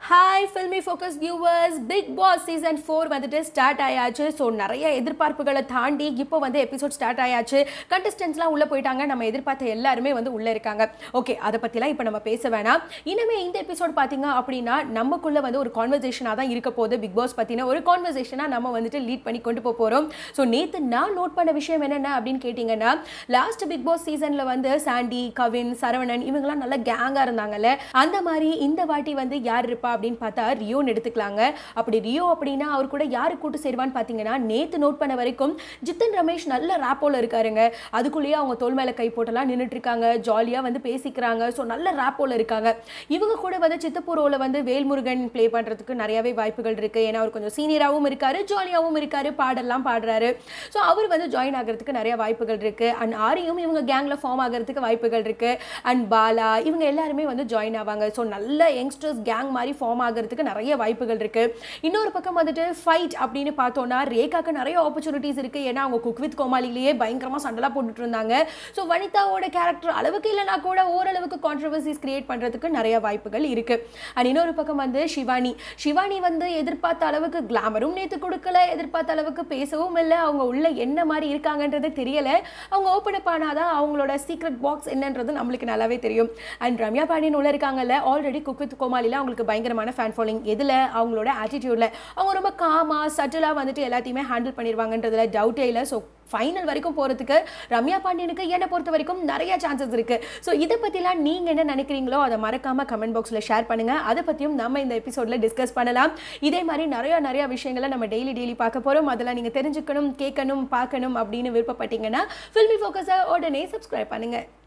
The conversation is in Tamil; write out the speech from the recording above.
hi Filmy Focus viewers Bigg Boss season four வந்துட்டு ஸ்டார்ட் ஆயாச்சு ஸோ நிறைய எதிர்பார்ப்புகளை தாண்டி இப்போ வந்து எபிசோட் ஸ்டார்ட் ஆயாச்சு கண்டஸ்டன்ஸ்லாம் உள்ளே போயிட்டாங்க நம்ம எதிர்பார்த்த எல்லாருமே வந்து உள்ளே இருக்காங்க ஓகே அதை பற்றிலாம் இப்போ நம்ம பேச வேணாம் இனிமேல் இந்த எபிசோட் பார்த்தீங்க அப்படின்னா நமக்குள்ளே வந்து ஒரு கான்வர்சேஷனாக தான் இருக்க போகுது பிக் பாஸ் பற்றின ஒரு கான்வர்சேஷனாக நம்ம வந்துட்டு லீட் பண்ணி கொண்டு போக போகிறோம் ஸோ நேற்று நான் நோட் பண்ண விஷயம் என்னென்ன அப்படின்னு கேட்டிங்கன்னா லாஸ்ட் பிக் பாஸ் சீசனில் வந்து சாண்டி கவின் சரவணன் இவங்கெல்லாம் நல்ல கேங்காக இருந்தாங்கல்ல அந்த மாதிரி இந்த வாட்டி வந்து யார் இருப்பா அப்படின்னு பார்த்தா ரியோன்னு எடுத்துக்கலாங்க அப்படி ரியோ அப்படின்னா அவர் கூட யாரு கூட்டு சேருவான்னு பார்த்தீங்கன்னா நேற்று நோட் பண்ண வரைக்கும் ஜித்தன் ரமேஷ் நல்ல ரேப்போல இருக்காருங்க அதுக்குள்ளேயே அவங்க தோல் மேலே கை போட்டெல்லாம் நின்றுட்டு இருக்காங்க ஜாலியாக வந்து பேசிக்கிறாங்க ஸோ நல்ல ரேப்போல இருக்காங்க இவங்க கூட வந்து சித்தப்பூரோவில் வந்து வேல்முருகன் ப்ளே பண்ணுறதுக்கு நிறையவே வாய்ப்புகள் இருக்கு ஏன்னா அவர் கொஞ்சம் சீனியராகவும் இருக்காரு ஜாலியாகவும் இருக்காரு பாடலாம் பாடுறாரு ஸோ அவர் வந்து ஜாயின் ஆகிறதுக்கு நிறைய வாய்ப்புகள் இருக்கு அண்ட் ஆரியும் இவங்க கேங்கில் ஃபார்ம் ஆகிறதுக்கு வாய்ப்புகள் இருக்கு அண்ட் பாலா இவங்க எல்லாருமே வந்து ஜாயின் ஆவாங்க ஸோ நல்ல யங்ஸ்டர்ஸ் கேங் மாதிரி ஃபார்ம் ஆகிறதுக்கு நிறைய வாய்ப்புகள் இருக்கு இன்னொரு பக்கம் வந்துட்டு ஃபைட் அப்படின்னு பார்த்தோம்னா ரேகாக்கு நிறைய ஆப்பர்ச்சுனிட்டிஸ் இருக்கு ஏன்னா அவங்க குக் வித் கோமாளிலேயே பயங்கரமாக சண்டெல்லாம் போட்டுட்டு இருந்தாங்க ஸோ வனிதாவோட கேரக்டர் அளவுக்கு இல்லைனா கூட ஓரளவுக்கு கான்ட்ரவர்சிஸ் கிரியேட் பண்ணுறதுக்கு நிறைய வாய்ப்புகள் இருக்கு அண்ட் இன்னொரு பக்கம் வந்து சிவானி சிவானி வந்து எதிர்பார்த்த அளவுக்கு கிளாமரும் நேற்று கொடுக்கல எதிர்பார்த்த அளவுக்கு பேசவும் இல்லை அவங்க உள்ள என்ன மாதிரி இருக்காங்கன்றது தெரியல அவங்க ஓப்பன் அப் ஆனாதான் அவங்களோட சீக்ரெட் பாக்ஸ் என்னன்றது நம்மளுக்கு நல்லாவே தெரியும் அண்ட் ரம்யா பாண்டியன் உள்ள இருக்காங்கல்ல ஆல்ரெடி குக் வித் கோமாளியில் அவங்களுக்கு பயங்கரமான ஃபேன் ஃபாலோயிங் எதில் அவங்களோட ஆட்டிடியூடில் அவங்க ரொம்ப காமாக சட்டிலாக வந்துட்டு எல்லாத்தையுமே ஹேண்டில் பண்ணிடுவாங்கன்றதுல டவுட்டே இல்லை ஸோ ஃபைனல் வரைக்கும் போகிறதுக்கு ரம்யா பாண்டியனுக்கு என்னை பொறுத்த வரைக்கும் நிறைய சான்சஸ் இருக்குது ஸோ இதை பற்றிலாம் நீங்கள் என்ன நினைக்கிறீங்களோ அதை மறக்காமல் கமெண்ட் பாக்ஸில் ஷேர் பண்ணுங்கள் அதை பற்றியும் நம்ம இந்த எபிசோடில் டிஸ்கஸ் பண்ணலாம் இதே மாதிரி நிறைய நிறைய விஷயங்களை நம்ம டெய்லி டெய்லி பார்க்க போகிறோம் அதெல்லாம் நீங்கள் தெரிஞ்சுக்கணும் கேட்கணும் பார்க்கணும் அப்படின்னு விருப்பப்பட்டீங்கன்னா ஃபில்மி ஃபோக்கஸை உடனே சப்ஸ்கிரைப் பண்ணுங்கள்